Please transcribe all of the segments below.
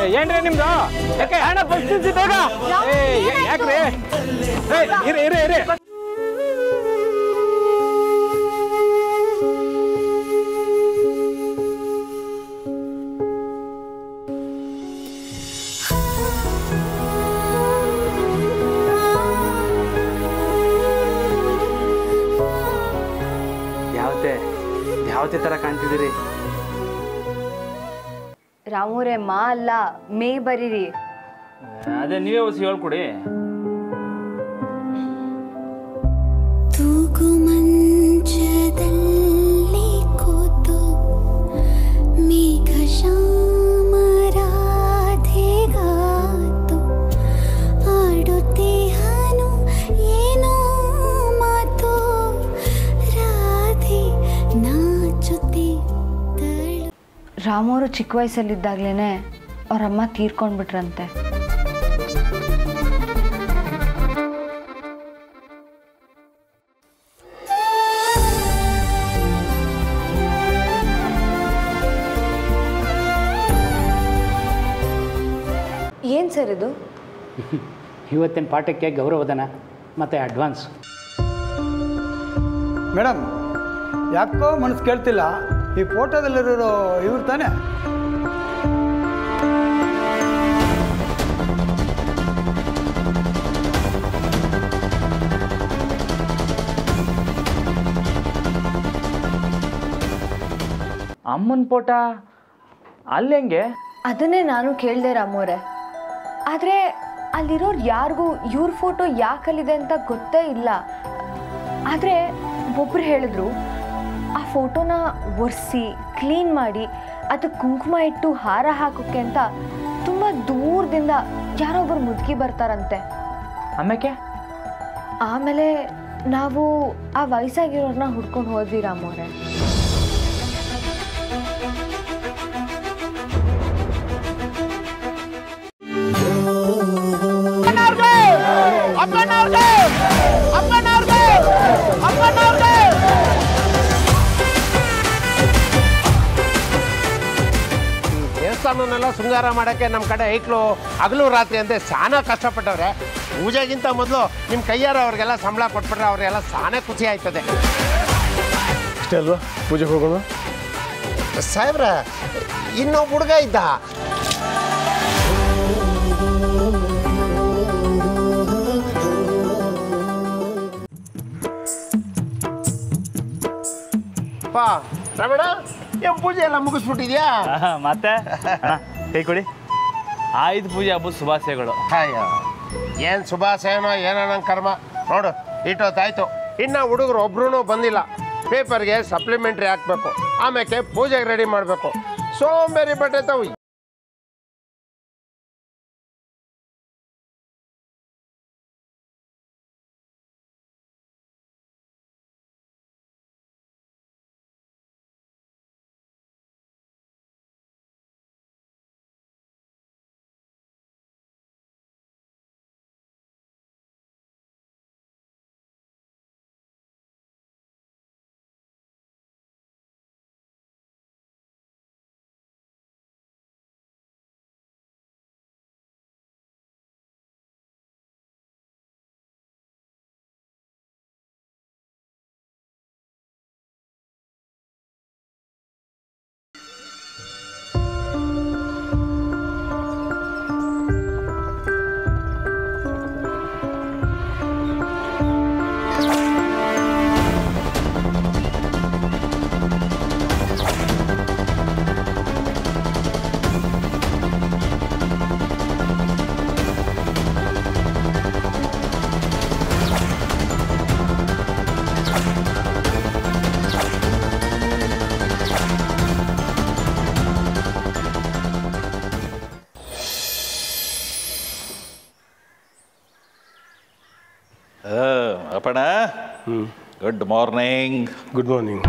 ಏನ್ರಿ ನಿಮ್ದು ಯಾಕೆ ಹಣ ಪರಿಸ್ಥಿತಿ ಬೇಗ ಏ ಯಾ- ಯಾಕ್ರಿ ಏ, ಇರಿ ಇರಿ ಇರಿ ಯಾವತ್ತೆ ಯಾವತ್ತೆ ತರ ಕಾಣ್ತಿದ್ದೀರಿ ರಾಮೂರೇ ಮಾ ಅಲ್ಲ ಮೇ ಬರೀರಿ ಅದೇ ನೀವೇ ಹೊಸ ಹೇಳ್ಕೊಡಿ ತೂಗು ಮಂಚದಲ್ಲಿ ಕೂತು ಮೇಘ ಶ್ಯಾಮರಾಧೆಗಾತು ಆಡುತ್ತಿಹನು ಏನೋ ಮಾತು ರಾಧೆ ನಾಚುತ್ತಿದ್ದಳು ರಾಮೋರು ಚಿಕ್ಕ ವಯಸ್ಸಲ್ಲಿದ್ದಾಗ್ಲೇ ಅವರಮ್ಮ ತೀರ್ಕೊಂಡ್ಬಿಟ್ರಂತೆ ಏನು ಸರ್ ಇದು ಇವತ್ತಿನ ಪಾಠಕ್ಕೆ ಗೌರವಧನ ಮತ್ತು ಅಡ್ವಾನ್ಸ್ ಮೇಡಮ್ ಯಾಕೋ ಮನಸ್ಸು ಕೇಳ್ತಿಲ್ಲ ಈ ಫೋಟೋದಲ್ಲಿರೋರು ಇವ್ರು ತಾನೇ ಅಮ್ಮನ ಪೋಟ ಅಲ್ಲಿ ಹೆಂಗೆ ಅದನ್ನೇ ನಾನು ಕೇಳಿದೆ ರಾಮೋರೆ ಆದರೆ ಅಲ್ಲಿರೋರು ಯಾರಿಗೂ ಇವ್ರ ಫೋಟೋ ಯಾಕಲ್ಲಿದೆ ಅಂತ ಗೊತ್ತೇ ಇಲ್ಲ ಆದರೆ ಒಬ್ಬರು ಹೇಳಿದ್ರು ಆ ಫೋಟೋನ ಒರೆಸಿ ಕ್ಲೀನ್ ಮಾಡಿ ಅದಕ್ಕೆ ಕುಂಕುಮ ಇಟ್ಟು ಹಾರ ಹಾಕೋಕ್ಕೆ ಅಂತ ತುಂಬ ದೂರದಿಂದ ಯಾರೋ ಒಬ್ಬರು ಮುದುಕಿ ಬರ್ತಾರಂತೆ ಆಮೇಕೆ ಆಮೇಲೆ ನಾವು ಆ ವಯಸ್ಸಾಗಿರೋರನ್ನ ಹುಡ್ಕೊಂಡು ಹೋದ್ವಿ ರಾಮೋರೆ ದೇವಸ್ಥಾನನೆಲ್ಲ ಶೃಂಗಾರ ಮಾಡೋಕ್ಕೆ ನಮ್ಮ ಕಡೆ ಐಕ್ಳು ಹಗಲು ರಾತ್ರಿ ಅಂತೆ ಸಾನ ಕಷ್ಟಪಟ್ಟವ್ರೆ ಪೂಜೆಗಿಂತ ಮೊದಲು ನಿಮ್ಮ ಕೈಯಾರ ಅವ್ರಿಗೆಲ್ಲ ಸಂಬಳ ಕೊಟ್ಬಿಟ್ರೆ ಅವ್ರಿಗೆಲ್ಲ ಸಾನೇ ಖುಷಿ ಆಯ್ತದೆ ಅಷ್ಟೇ ಅಲ್ವಾ ಪೂಜೆಗೆ ಹೋಗೋಣ ಸಾಹೇಬ್ರ ಇನ್ನೊಬ್ಬ ಹುಡುಗ ಇದ್ದ ಪಾ ರಮಣ ಏನ್ ಪೂಜೆ ಎಲ್ಲ ಮುಗಿಸ್ಬಿಟ್ಟಿದ್ಯಾ ಮತ್ತೆ ಅಣ್ಣ, ಕೈ ಕೊಡಿ ಆಯುಧ ಪೂಜೆ ಹಬ್ಬದ ಶುಭಾಶಯಗಳು ಅಯ್ಯೋ ಏನು ಶುಭಾಶಯನೋ ಏನೋ ನಂಗೆ ಕರ್ಮ ನೋಡು ಇಟ್ಟೊತ್ತಾಯ್ತು ಇನ್ನು ಹುಡುಗರು ಒಬ್ರು ಬಂದಿಲ್ಲ ಪೇಪರ್ಗೆ ಸಪ್ಲಿಮೆಂಟ್ರಿ ಹಾಕ್ಬೇಕು ಆಮೇಲೆ ಪೂಜೆಗೆ ರೆಡಿ ಮಾಡಬೇಕು ಸೋಂಬೇರಿ ಬಟ್ಟೆ ತಾವು ಅಪ್ಪಣ ಗುಡ್ ಮಾರ್ನಿಂಗ್ ಗುಡ್ ಮಾರ್ನಿಂಗ್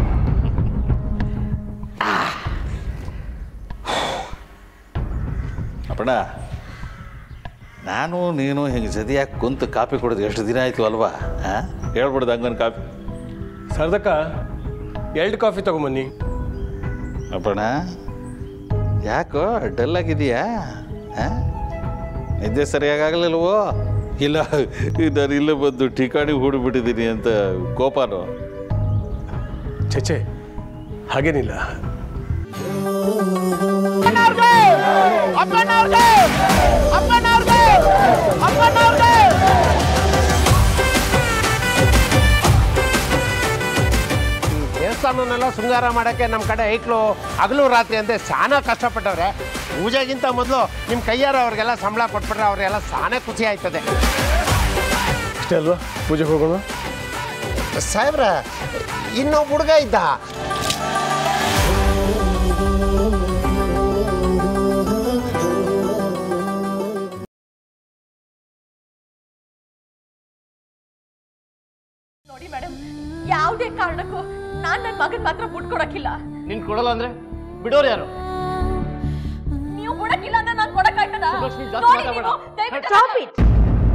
ಅಪ್ಪಣ ನಾನು ನೀನು ಹಿಂಗೆ ಜದಿಯಾಗಿ ಕುಂತು ಕಾಫಿ ಕುಡಿದು ಎಷ್ಟು ದಿನ ಆಯಿತು ಅಲ್ವಾ ಹಾಂ ಹೇಳ್ಬಿಡ್ದು ಹಂಗೊಂದು ಕಾಫಿ ಸರ್ದಕ್ಕ ಎರಡು ಕಾಫಿ ತಗೊಂಬನ್ನಿ ಅಪ್ಪಣ ಯಾಕೋ ಡಲ್ ಆಗಿದೆಯಾ ಹಾಂ ನಿದ್ದೆ ಸರಿಯಾಗಲಿಲ್ವೋ ಇಲ್ಲ ನಾನು ಇಲ್ಲೇ ಬಂದು ಠಿಕಾಣಿ ಹೂಡಿಬಿಟ್ಟಿದ್ದೀನಿ ಅಂತ ಕೋಪನೋ ಚೇಚೆ ಹಾಗೇನಿಲ್ಲ ದೇವಸ್ಥಾನನೆಲ್ಲ ಶೃಂಗಾರ ಮಾಡೋಕ್ಕೆ ನಮ್ಮ ಕಡೆ ಐಕ್ಳು ಹಗಲು ರಾತ್ರಿ ಅಂತೆ ಸಾನ ಕಷ್ಟಪಟ್ಟವ್ರೆ ಪೂಜೆಗಿಂತ ಮೊದಲು ನಿಮ್ಮ ಕೈಯಾರ ಅವ್ರಿಗೆಲ್ಲ ಸಂಬಳ ಕೊಟ್ಬಿಟ್ರೆ ಅವ್ರಿಗೆಲ್ಲ ಸಾನೇ ಖುಷಿ ಆಯ್ತದೆ ಅಷ್ಟೇ ಅಲ್ವಾ ಪೂಜೆಗೆ ಹೋಗೋಣ ಸಾಹೇಬ್ರ ಇನ್ನೊಬ್ಬ ಹುಡುಗ ಇದ್ದ ನೋಡಿ ಮೇಡಮ್ ಯಾವುದೇ ಕಾರಣಕ್ಕೂ ನಾನ್ ನನ್ನ ಮಗನ್ ಮಾತ್ರ ಬಿಟ್ಕೊಡಕ್ಕಿಲ್ಲ ನಿನ್ ಕೊಡಲ್ಲ ಅಂದ್ರೆ ಬಿಡೋರು ಯಾರು ನೀವು ಕೊಡಕ್ಕಿಲ್ಲ ಅಂದ್ರೆ ನಾನು ಕೊಡಕ್ಕಾಗ್ತದ ಸುಭಾಷಿಣಿ, ಜಾಸ್ತಿ ನೋಡಿ ಮಾತಾಡ್ಬೇಡ. ನೀವು, ದಯವಿಟ್ಟು Stop ನನ್ನ- it.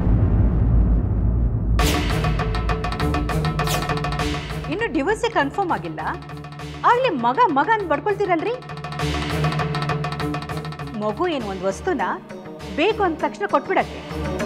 ಇನ್ನು ಡಿವೋರ್ಸೇ ಕನ್ಫರ್ಮ್ ಆಗಿಲ್ಲ ಆಗ್ಲೇ ಮಗ ಮಗ ಅಂತ ಬಡ್ಕೊಳ್ತೀರಲ್ರಿ ಮಗು ಏನು ಒಂದು ವಸ್ತುನ ಬೇಕು ಅಂದ ತಕ್ಷಣ ಕೊಟ್ಬಿಡಕ್ಕೆ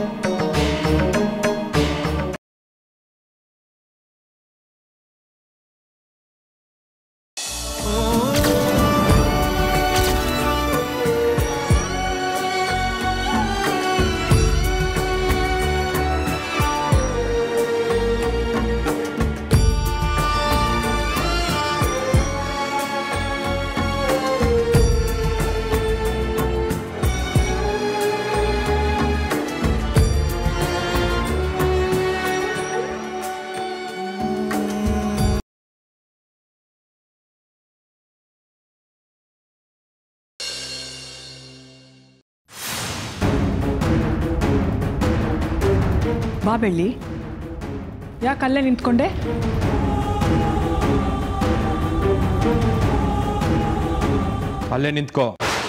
ಬಾ ಬೆಳ್ಳಿ ಯಾಕೆ ಅಲ್ಲೇ ನಿಂತ್ಕೊಂಡೆ ಅಲ್ಲೇ ನಿಂತ್ಕೋ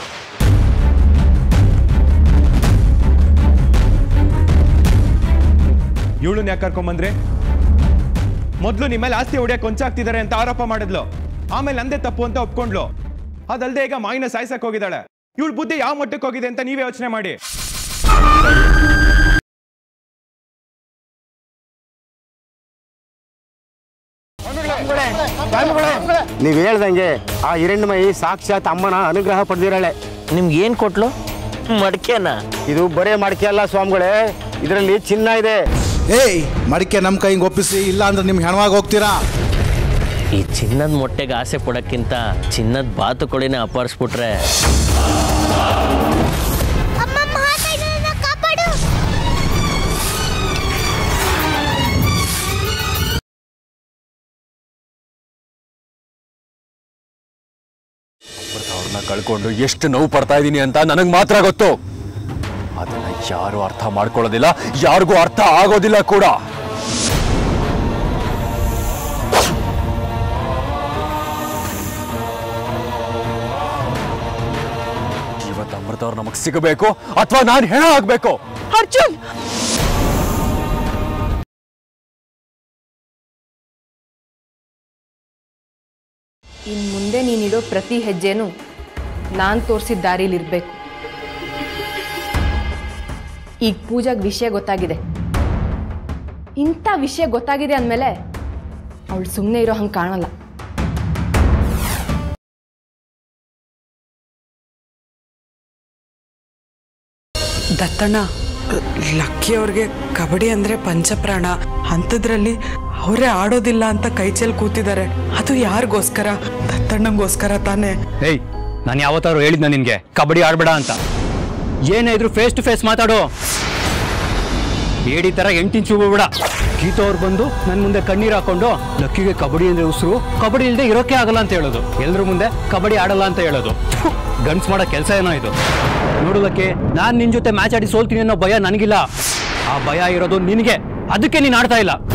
ಇವಳನ್ನ ಯಾಕೆ ಕರ್ಕೊಂಬಂದ್ರೆ ಮೊದಲು ನಿಮ್ಮ ಮೇಲೆ ಆಸ್ತಿ ಹೊಡಿಯಕ್ಕೆ ಕೊಂಚಾಗ್ತಿದ್ದಾರೆ ಅಂತ ಆರೋಪ ಮಾಡಿದ್ಲು ಆಮೇಲೆ ನಂದೇ ತಪ್ಪು ಅಂತ ಒಪ್ಕೊಂಡ್ಲು ಅದಲ್ದೆ ಈಗ ಮಾಯಿನ ಸಾಯ್ಸಕ್ ಹೋಗಿದ್ದಾಳೆ ಇವಳ ಬುದ್ಧಿ ಯಾವ ಮಟ್ಟಕ್ಕೆ ಹೋಗಿದೆ ಅಂತ ನೀವೇ ಯೋಚನೆ ಮಾಡಿ ನೀವು ಹೇಳ್ದಂಗೆ ಆ ಹಿರಣ್ಯಮಯಿ ಸಾಕ್ಷಾತ್ ಅಮ್ಮನ ಅನುಗ್ರಹ ಪಡೆದಿರಳೆ ನಿಮ್ಗೆ ಏನು ಕೊಟ್ಲು ಮಡಿಕೆನ ಇದು ಬರೇ ಮಡಿಕೆ ಅಲ್ಲ ಸ್ವಾಮಿಗಳೇ ಇದರಲ್ಲಿ ಚಿನ್ನ ಇದೆ ಏಯ್ ಮಡಿಕೆ ನಮ್ಮ ಕೈಗೆ ಒಪ್ಪಿಸಿ ಇಲ್ಲ ಅಂದ್ರೆ ನಿಮ್ಗೆ ಹೆಣವಾಗಿ ಹೋಗ್ತೀರಾ ಈ ಚಿನ್ನದ ಮೊಟ್ಟೆಗೆ ಆಸೆ ಪಡೋಕ್ಕಿಂತ ಚಿನ್ನದ ಬಾತುಕೋಳಿನ ಅಪಹರಿಸ್ಬಿಟ್ರೆ ಕಾಪಾಡು ಅವ್ರನ್ನ ಕಳ್ಕೊಂಡು ಎಷ್ಟು ನೋವು ಪಡ್ತಾ ಇದ್ದೀನಿ ಅಂತ ನನಗೆ ಮಾತ್ರ ಗೊತ್ತು ಅದನ್ನ ಯಾರು ಅರ್ಥ ಮಾಡ್ಕೊಳ್ಳೋದಿಲ್ಲ ಯಾರಿಗೂ ಅರ್ಥ ಆಗೋದಿಲ್ಲ ಕೂಡ ಇವತ್ತು ಅಮೃತ ಅವ್ರು ನಮಗ್ ಸಿಗಬೇಕು ಅಥವಾ ನಾನು ಹೆಣ ಆಗ್ಬೇಕು ಅರ್ಜುನ್ ಇನ್ನು ಮುಂದೆ ನೀನಿಡೋ ಪ್ರತಿ ಹೆಜ್ಜೆನೂ ನಾನು ತೋರಿಸಿದ ದಾರಿಲಿರಬೇಕು ಈಗ ಪೂಜಾಗ್ ವಿಷಯ ಗೊತ್ತಾಗಿದೆ ಇಂಥ ವಿಷಯ ಗೊತ್ತಾಗಿದೆ ಅಂದಮೇಲೆ ಅವಳು ಸುಮ್ಮನೆ ಇರೋ ಹಂಗೆ ಕಾಣಲ್ಲ ದತ್ತಣ್ಣ ಲಕ್ಕಿ ಅವ್ರಿಗೆ ಕಬಡ್ಡಿ ಅಂದ್ರೆ ಪಂಚಪ್ರಾಣ ಅಂಥದ್ರಲ್ಲಿ ಅವರೇ ಆಡೋದಿಲ್ಲ ಅಂತ ಕೈಚೆಲ್ ಕೂತಿದ್ದಾರೆ ಅದು ಯಾರಿಗೋಸ್ಕರ ದತ್ತಣ್ಣಂಗೋಸ್ಕರ ತಾನೇ ಏಯ್ ನಾನು ಯಾವತ್ತಾರು ಹೇಳಿದ್ನ ನಿನ್ಗೆ ಕಬಡ್ಡಿ ಆಡ್ಬೇಡ ಅಂತ ಏನೇ ಇದ್ರು ಫೇಸ್ ಟು ಫೇಸ್ ಮಾತಾಡು ಏಡಿ ತರ ಎಂಟಿಂಚು ಬಿಡ ಗೀತಾ ಅವ್ರು ಬಂದು ನನ್ನ ಮುಂದೆ ಕಣ್ಣೀರು ಹಾಕೊಂಡು ಲಕ್ಕಿಗೆ ಕಬಡ್ಡಿ ಅಂದ್ರೆ ಉಸಿರು ಕಬಡ್ಡಿ ಇಲ್ಲದೆ ಇರೋಕೆ ಆಗಲ್ಲ ಅಂತ ಹೇಳೋದು ಎಲ್ರ ಮುಂದೆ ಕಬಡ್ಡಿ ಆಡಲ್ಲ ಅಂತ ಹೇಳೋದು ಗನ್ಸ್ ಮಾಡೋ ಕೆಲಸ ಏನೋ ಇದು ನೋಡೋದಕ್ಕೆ ನಾನು ನಿನ್ ಜೊತೆ ಮ್ಯಾಚ್ ಆಡಿ ಸೋಲ್ತೀನಿ ಅನ್ನೋ ಭಯ ನನಗಿಲ್ಲ ಆ ಭಯ ಇರೋದು ನಿನಗೆ ಅದಕ್ಕೆ ನೀನು ಆಡ್ತಾ ಇಲ್ಲ